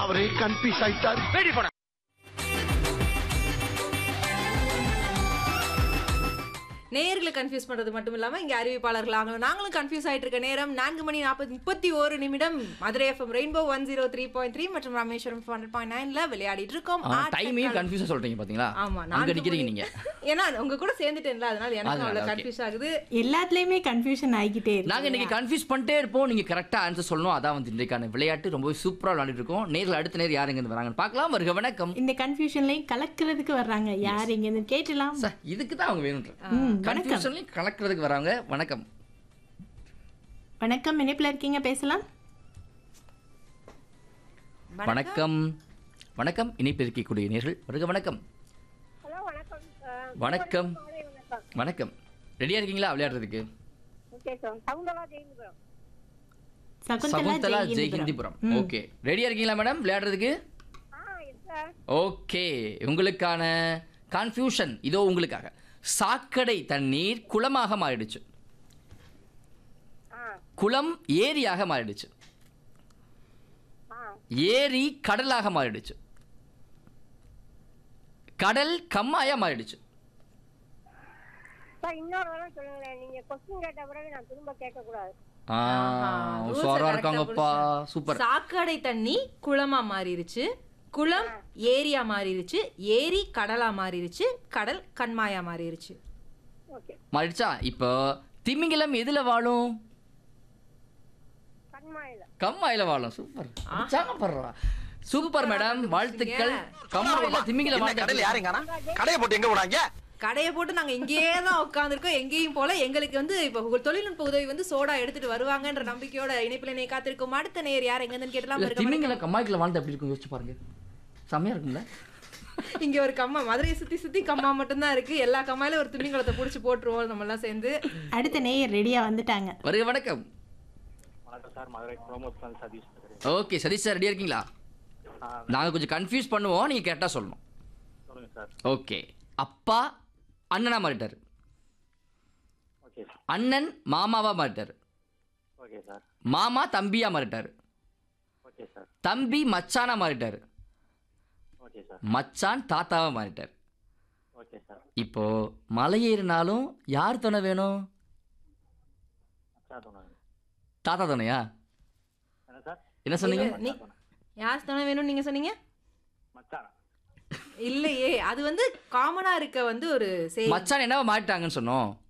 அவரே கன்ஃபியூஸ் ஆயிட்டார் வெடி போன நேயர்களை கன்ஃபியூஸ் பண்றது மட்டும் இல்லாம இங்க அறிவிப்பாளர்கள் ஆகணும் நாங்களும் கன்ஃபியூஸ் ஆயிட்டு இருக்க நேரம் நான்கு மணி நாற்பது முப்பத்தி ஒரு நிமிடம் Madurai FM rainbow one zero three point three மற்றும் ராமேஸ்வரம் ஹண்ட்ரட் பாயிண்ட் நைன்ல விளையாடிட்டு இருக்கோம் டைமையும் ஆட்டக்காலம். கன்ஃபியூஸா சொல்றீங்க பாத்தீங்களா ஆமா அங்க நான்கு நிக்கிறீங்க மணி- நீங்க ஏன்னா உங்க கூட சேர்ந்துட்டேன்ல அதனால எனக்கு அதனால, அவ்வளவு okay. கன்ஃபியூஸ் ஆகுது எல்லாத்துலயுமே கன்ஃபியூஷன் ஆகிக்கிட்டே நாங்க இருக்கு இன்னைக்கு கன்ஃபியூஸ் பண்ணிட்டே இருப்போம் நீங்க கரெக்டா ஆன்சர் சொல்லணும் அதான் வந்து இன்றைக்கான விளையாட்டு ரொம்ப சூப்பரா விளையாடிட்டு இருக்கோம் நேரில் அடுத்த நேர் யார் இங்க வராங்கன்னு பார்க்கலாம் வருக வணக்கம் இந்த கன்ஃபியூஷன்லயும் கலக்கிறதுக்கு வர்றாங்க யார் இங்க இருந்து கேட்டலாம் சார் இதுக்கு தான் அவங்க வேணுன்ற ம், வணக்கம் கன்ஃபியூஷன்லையும் கலக்கிறதுக்கு வராங்க வணக்கம் வணக்கம் இணைப்புல இருக்கீங்க பேசலாம் வணக்கம் வணக்கம் இணைப்பு இருக்கக்கூடிய நேர்கள் வருக வணக்கம் ஹலோ வணக்கம் வணக்கம் மாலை வணக்கம் வணக்கம் ரெடியா இருக்கீங்களா விளையாடுறதுக்கு ஓகே சார் சவுந்தரா ஜெயிலுபுரம் சகுந்தலா சகுந்தலா ஜெய் ஜெய்ஹிந்திபுரம் ஓகே ரெடியா இருக்கீங்களா மேடம் விளையாடுறதுக்கு ஆ எஸ் சார் ஓகே உங்களுக்கான கன்ஃபியூஷன் இதோ உங்களுக்காக சாக்கடை தண்ணீர் குளமாக மாறிடுச்சு ஆ குளம் ஏரியாக மாறிடுச்சு ஆ ஏரி கடலாக மாறிடுச்சு கடல் கம்மாயா மாறிடுச்சு சார் இன்னொரு தடவை சொல்லுங்களேன் நீங்க கொஸ்டின் கேட்ட பிறகு நான் திரும்ப கேட்கக்கூடாது ஆ, ஆஹா, rules அ உஷாரா correct ஆ இருக்காங்கப்பா புடிச்சிட்டாங்க. சூப்பர் சாக்கடை தண்ணி குளமா மாறிடுச்சு குளம் ஏரியா மாறிடுச்சு ஏரி கடலா மாறிடுச்சு கடல் கண்மாயா மாறிடுச்சு ஓகே மாறிடுச்சா இப்போ திமிங்கலம் எதுல வாழும் கண்மாயில கம்மாயில வாழும் சூப்பர் அடிச்சாங்க படுறா சூப்பர் மேடம் வாழ்த்துக்கள் கம்மாயில திமிங்கலம் என்ன வாழ்த்து கடையில யாருங்க கடையை போட்டு எங்க போனாங்க கடையை போட்டு நாங்க இங்கேயே தான் உட்காந்துருக்கோம் எங்கேயும் போல எங்களுக்கு வந்து இப்போ ஒரு தொழில்நுட்ப உதவி வந்து சோடா எடுத்துட்டு வருவாங்கன்ற நம்பிக்கையோட இணைப்பில் நீ காத்திருக்கும் அடுத்த நேர் யார் எங்க இருந்து கேட்டலாம் இல்ல, இருக்க வணக்கம். திமிங்கலம் கம்மாய்க்குள்ள வாழ்ந்து எப்படி இருக்கும் யோசிச்சு பாருங்க செம்மையா இருக்கும்ல இங்க ஒரு கம்மா மதுரையை சுத்தி சுத்தி கம்மா மட்டும்தான் இருக்கு எல்லா கம்மாயிலும் ஒரு திமிங்கலத்தை புடிச்சு போட்டுருவோம் நம்ம எல்லாம் சேர்ந்து அடுத்த நேயர் ரெடியா வந்துட்டாங்க வருக வணக்கம் வணக்கம் sir Madurai promote Satish okay Satish sir ரெடியா இருக்கீங்களா நாங்க கொஞ்சம் கன்ஃபியூஸ் பண்ணுவோம் நீங்க கரெக்டா சொல்லணும் சொல்லுங்க சார் ஓகே அப்பா அண்ணனா மாறிட்டாரு ஓகே சார் அண்ணன் மாமாவா மாறிட்டாரு ஓகே சார் மாமா தம்பியா மாறிட்டாரு ஓகே சார் தம்பி மச்சானா மாறிட்டாரு ஓகே சார் மச்சான் தாத்தாவா மாறிட்டாரு ஓகே சார் இப்போ மலை ஏறினாலும் யார் துணை வேணும் மச்சா சொன்னாங்க தாத்தா துணையா என்ன சார் என்ன சொன்னீங்க நீ யார் தானே வேணும்னு நீங்க சொன்னீங்க மச்சானா இல்லையே அது வந்து காமனா இருக்க வந்து ஒரு செய் மச்சான் என்னவா மாறிட்டாங்கன்னு சொன்னோம்